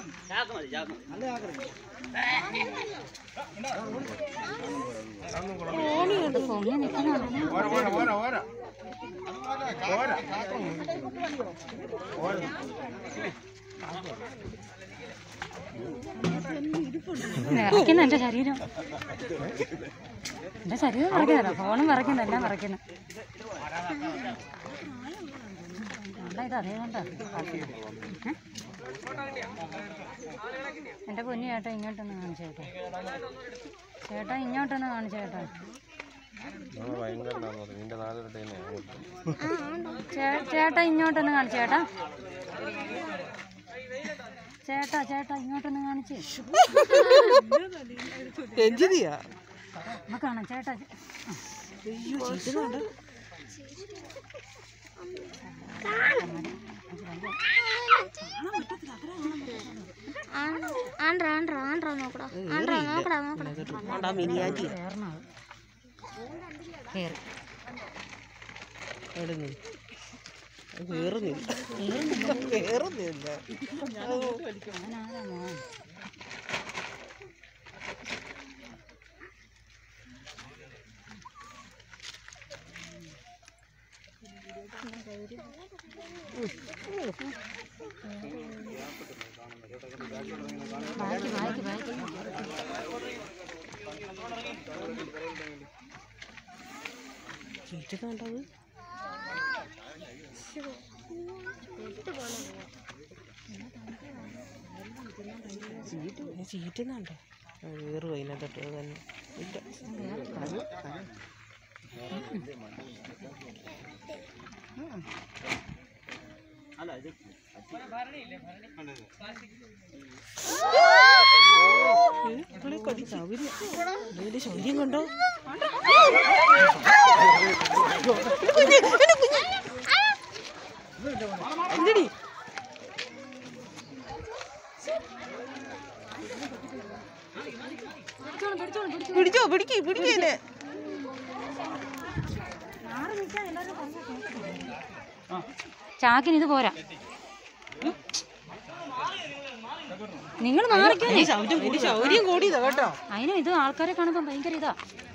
ഓണിയുണ്ട് പൊങ്ങി നിൽക്കുന്നുണ്ട് ഓര ഓര ഓര ഓര വിറയ്ക്കുന്നു എൻ്റെ ശരീരം എൻ്റെ ശരീരം വിറയ്ക്കുന്നില്ല ഫോണും വിറയ്ക്കുന്നു എല്ലാം വിറയ്ക്കുന്നു അല്ല ഇത് അതേ കൊണ്ടാ എൻ്റെ പൊന്നു ചേട്ടാ ഇങ്ങോട്ടൊന്ന് കാണിച്ചു ചേട്ടാ ചേട്ടാ ഇങ്ങോട്ടൊന്ന് കാണിച്ചു ചേട്ടാ ചേ- ചേട്ടാ ഇങ്ങോട്ടൊന്ന് കാണിച്ചു ചേട്ടാ ചേട്ടാ ചേട്ടാ ഇങ്ങോട്ടൊന്ന് കാണിച്ച് രഞ്ജിനിയാ നമുക്ക് കാണാം ചേട്ടാ അയ്യോ ചീറ്റുന്നുണ്ട് ആണ്ട്രാ ആണ്ട്രാ ആണ്ട്രാ നോക്കടാ ആണ്ട്രാ നോക്കടാ നോക്കടാ ആണ്ടാ മിനിയാറ്റിയാ കയറണം കയറി എവിടെ നിന്ന് കേറുന്നില്ല കേറുന്നില്ല അവനാരാ മോൻ ബാക്കി ബാക്കി ബാക്കി ചീറ്റുന്നുണ്ടത് ചീറ്റുന്നുണ്ടോ വേറ് അതിനകത്തോട്ട് അത് തന്നെ ഇല്ല ഇവളെ കടിച്ച് അവര് ഇതിന്റെ ശൗര്യം കണ്ടോ എന്തടി പിടിച്ചോ പിടിക്ക് പിടിക്കല്ലേ ചാക്കിന് ഇത് പോരാ നിങ്ങൾ മാറിക്കോ ശൗര്യം കൂടി ശൗര്യം കൂടിയതാ കേട്ടോ അതിനും ഇത് ആൾക്കാരെ കാണുമ്പോൾ ഭയങ്കര ഇതാ